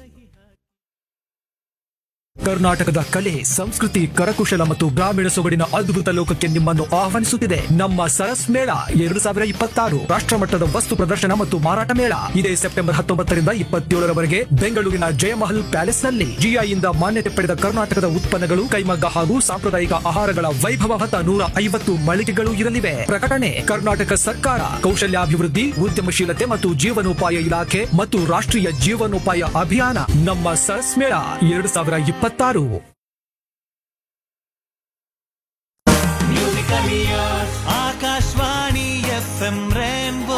ಕರ್ನಾಟಕದ ಕಲೆ ಸಂಸ್ಕೃತಿ ಕರಕುಶಲ ಮತ್ತು ಗ್ರಾಮೀಣ ಸೊಗಡಿನ ಅದ್ಭುತ ಲೋಕಕ್ಕೆ ನಿಮ್ಮನ್ನು ಆಹ್ವಾನಿಸುತ್ತಿದೆ ನಮ್ಮ ಸರಸ್ ಮೇಳ ಎರಡು ಸಾವಿರ ಇಪ್ಪತ್ತಾರು ರಾಷ್ಟ್ರಮಟ್ಟದ ವಸ್ತು ಪ್ರದರ್ಶನ ಮತ್ತು ಮಾರಾಟ ಮೇಳ ಇದೇ ಸೆಪ್ಟೆಂಬರ್ ಹತ್ತೊಂಬತ್ತರಿಂದ ಇಪ್ಪತ್ತೇಳರವರೆಗೆ ಬೆಂಗಳೂರಿನ ಜಯಮಹಲ್ ಪ್ಯಾಲೇಸ್ ನಲ್ಲಿ ಜಿಐಯಿಂದ ಮಾನ್ಯತೆ ಪಡೆದ ಕರ್ನಾಟಕದ ಉತ್ಪನ್ನಗಳು ಕೈಮಗ್ಗ ಹಾಗೂ ಸಾಂಪ್ರದಾಯಿಕ ಆಹಾರಗಳ ವೈಭವ ಹೊತ್ತ ನೂರ ಐವತ್ತು ಮಳಿಗೆಗಳು ಇರಲಿವೆ ಪ್ರಕಟಣೆ ಕರ್ನಾಟಕ ಸರ್ಕಾರ ಕೌಶಲ್ಯಾಭಿವೃದ್ಧಿ ಉದ್ಯಮಶೀಲತೆ ಮತ್ತು ಜೀವನೋಪಾಯ ಇಲಾಖೆ ಮತ್ತು ರಾಷ್ಟ್ರೀಯ ಜೀವನೋಪಾಯ ಅಭಿಯಾನ ನಮ್ಮ ಸರಸ್ ಮೇಳ ಎರಡು ಸಾವಿರ ಇಪ್ಪತ್ತಾರು Akashvani F M rainbow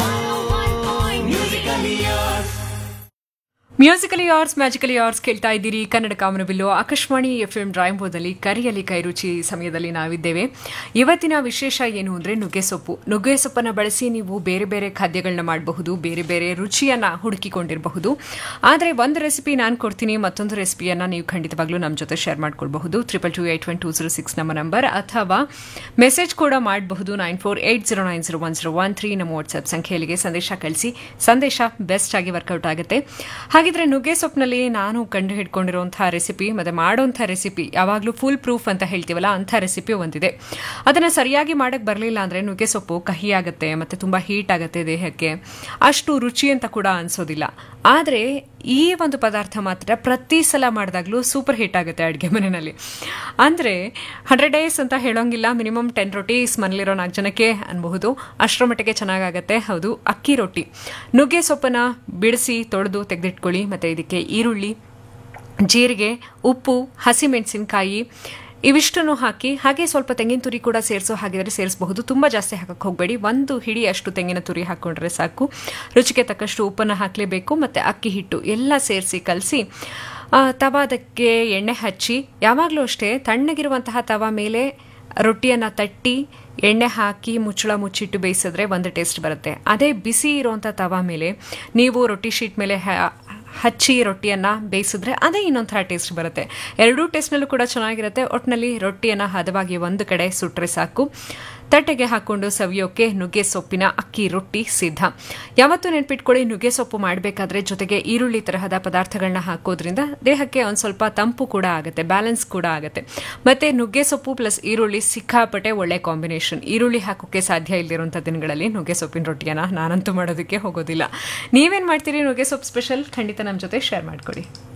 musical years musically ours magically ours ಕೇಳ್ತಾ ಇದ್ದೀರಿ ಕನ್ನಡ ಕಾಮನಬಿಲ್ಲು ಆಕಾಶವಾಣಿ ಎಫ್ ಎಂ ಡ್ರಾಯಿಂಬೋದಲ್ಲಿ ಕರಿಯಲಿ ಕೈರುಚಿ ಸಮಯದಲ್ಲಿ ನಾವಿದ್ದೇವೆ ಇವತ್ತಿನ ವಿಶೇಷ ಏನು ಅಂದರೆ ನುಗ್ಗೆ ಸೊಪ್ಪು ನುಗ್ಗೆ ಸೊಪ್ಪನ್ನು ಬಳಸಿ ನೀವು ಬೇರೆ ಬೇರೆ ಖಾದ್ಯಗಳನ್ನ ಮಾಡಬಹುದು ಬೇರೆ ಬೇರೆ ರುಚಿಯನ್ನು ಹುಡುಕಿಕೊಂಡಿರಬಹುದು ಆದರೆ ಒಂದು ರೆಸಿಪಿ ನಾನು ಕೊಡ್ತೀನಿ ಮತ್ತೊಂದು ರೆಸಿಪಿಯನ್ನು ನೀವು ಖಂಡಿತವಾಗ್ಲೂ ನಮ್ಮ ಜೊತೆ ಶೇರ್ ಮಾಡ್ಕೊಳ್ಬಹುದು triple two eight one two zero six ನಮ್ಮ ನಂಬರ್ ಅಥವಾ ಮೆಸೇಜ್ ಕೂಡ ಮಾಡಬಹುದು nine four eight zero nine zero one zero one three ನಮ್ಮ ವಾಟ್ಸ್ಆಪ್ ಸಂಖ್ಯೆಯಲ್ಲಿಗೆ ಸಂದೇಶ ಕಳಿಸಿ ಸಂದೇಶ ಬೆಸ್ಟ್ ಆಗಿ ವರ್ಕೌಟ್ ಆಗುತ್ತೆ ಹಾಗಿದ್ರೆ ನುಗ್ಗೆ ಸೊಪ್ಪಿನಲ್ಲಿ ನಾನು ಕಂಡು ಹಿಡ್ಕೊಂಡಿರುವಂತಹ ರೆಸಿಪಿ ಮತ್ತೆ ಮಾಡೋಂಥ ರೆಸಿಪಿ ಯಾವಾಗಲೂ ಫುಲ್ ಪ್ರೂಫ್ ಅಂತ ಹೇಳ್ತೀವಲ್ಲ ಅಂಥ ರೆಸಿಪಿ ಒಂದಿದೆ ಅದನ್ನು ಸರಿಯಾಗಿ ಮಾಡಕ್ಕೆ ಬರಲಿಲ್ಲ ಅಂದರೆ ನುಗ್ಗೆ ಸೊಪ್ಪು ಕಹಿ ಆಗುತ್ತೆ ಮತ್ತು ತುಂಬ ಹೀಟ್ ಆಗುತ್ತೆ ದೇಹಕ್ಕೆ ಅಷ್ಟು ರುಚಿ ಅಂತ ಕೂಡ ಅನಿಸೋದಿಲ್ಲ ಆದರೆ ಈ ಒಂದು ಪದಾರ್ಥ ಮಾತ್ರ ಪ್ರತಿ ಸಲ ಮಾಡಿದಾಗಲೂ ಸೂಪರ್ ಹಿಟ್ ಆಗುತ್ತೆ ಅಡುಗೆ ಮನೆಯಲ್ಲಿ ಅಂದರೆ ಹಂಡ್ರೆಡ್ ಡೇಸ್ ಅಂತ ಹೇಳೋಂಗಿಲ್ಲ ಮಿನಿಮಮ್ ಟೆನ್ ರೊಟೀಸ್ ಮನೇಲಿರೋ ನಾಲ್ಕು ಜನಕ್ಕೆ ಅನ್ಬಹುದು ಅಷ್ಟರ ಮಟ್ಟಿಗೆ ಚೆನ್ನಾಗಾಗತ್ತೆ ಹೌದು ಅಕ್ಕಿ ರೊಟ್ಟಿ ನುಗ್ಗೆ ಸೊಪ್ಪನ್ನು ಬಿಡಿಸಿ ತೊಳೆದು ತೆಗೆದಿಟ್ಕೊಳ್ಳಿ ಮತ್ತು ಇದಕ್ಕೆ ಈರುಳ್ಳಿ ಜೀರಿಗೆ ಉಪ್ಪು ಹಸಿಮೆಣಸಿನಕಾಯಿ ಇವಿಷ್ಟನ್ನು ಹಾಕಿ ಹಾಗೆ ಸ್ವಲ್ಪ ತೆಂಗಿನ ತುರಿ ಕೂಡ ಸೇರಿಸೋ ಹಾಗಿದ್ರೆ ಸೇರಿಸಬಹುದು ತುಂಬ ಜಾಸ್ತಿ ಹಾಕಕ್ಕೆ ಹೋಗಬೇಡಿ ಒಂದು ಹಿಡಿ ಅಷ್ಟು ತೆಂಗಿನ ತುರಿ ಹಾಕ್ಕೊಂಡ್ರೆ ಸಾಕು ರುಚಿಗೆ ತಕ್ಕಷ್ಟು ಉಪ್ಪನ್ನು ಹಾಕಲೇಬೇಕು ಮತ್ತು ಅಕ್ಕಿ ಹಿಟ್ಟು ಎಲ್ಲ ಸೇರಿಸಿ ಕಲಸಿ ತವಾದಕ್ಕೆ ಎಣ್ಣೆ ಹಚ್ಚಿ ಯಾವಾಗಲೂ ಅಷ್ಟೇ ತಣ್ಣಗಿರುವಂತಹ ತವ ಮೇಲೆ ರೊಟ್ಟಿಯನ್ನು ತಟ್ಟಿ ಎಣ್ಣೆ ಹಾಕಿ ಮುಚ್ಚಳ ಮುಚ್ಚಿಟ್ಟು ಬೇಯಿಸಿದ್ರೆ ಒಂದು ಟೇಸ್ಟ್ ಬರುತ್ತೆ ಅದೇ ಬಿಸಿ ಇರುವಂಥ ತವ ಮೇಲೆ ನೀವು ರೊಟ್ಟಿ ಶೀಟ್ ಮೇಲೆ ಹಚ್ಚಿ ರೊಟ್ಟಿಯನ್ನು ಬೇಯಿಸಿದ್ರೆ ಅದೇ ಇನ್ನೊಂಥರ ಟೇಸ್ಟ್ ಬರುತ್ತೆ ಎರಡೂ ಟೇಸ್ಟ್ನಲ್ಲೂ ಕೂಡ ಚೆನ್ನಾಗಿರುತ್ತೆ ಒಟ್ಟಿನಲ್ಲಿ ರೊಟ್ಟಿಯನ್ನು ಹದವಾಗಿ ಒಂದು ಕಡೆ ಸುಟ್ಟರೆ ಸಾಕು ತಟ್ಟೆಗೆ ಹಾಕ್ಕೊಂಡು ಸವಿಯೋಕೆ ನುಗ್ಗೆ ಸೊಪ್ಪಿನ ಅಕ್ಕಿ ರೊಟ್ಟಿ ಸಿದ್ಧ ಯಾವತ್ತೂ ನೆನ್ಪಿಟ್ಕೊಳ್ಳಿ ನುಗ್ಗೆ ಸೊಪ್ಪು ಮಾಡಬೇಕಾದ್ರೆ ಜೊತೆಗೆ ಈರುಳ್ಳಿ ತರಹದ ಪದಾರ್ಥಗಳನ್ನ ಹಾಕೋದ್ರಿಂದ ದೇಹಕ್ಕೆ ಒಂದು ಸ್ವಲ್ಪ ತಂಪು ಕೂಡ ಆಗುತ್ತೆ ಬ್ಯಾಲೆನ್ಸ್ ಕೂಡ ಆಗುತ್ತೆ ಮತ್ತೆ ನುಗ್ಗೆ ಸೊಪ್ಪು ಪ್ಲಸ್ ಈರುಳ್ಳಿ ಸಿಕ್ಕಾಪಟ್ಟೆ ಒಳ್ಳೆ ಕಾಂಬಿನೇಷನ್ ಈರುಳ್ಳಿ ಹಾಕೋಕೆ ಸಾಧ್ಯ ಇಲ್ಲದಿರುವಂಥ ದಿನಗಳಲ್ಲಿ ನುಗ್ಗೆ ಸೊಪ್ಪಿನ ರೊಟ್ಟಿಯನ್ನು ನಾನಂತೂ ಮಾಡೋದಕ್ಕೆ ಹೋಗೋದಿಲ್ಲ ನೀವೇನು ಮಾಡ್ತೀರಿ ನುಗ್ಗೆ ಸೊಪ್ಪು ಸ್ಪೆಷಲ್ ಖಂಡಿತ ನಮ್ಮ ಜೊತೆ ಶೇರ್ ಮಾಡ್ಕೊಳ್ಳಿ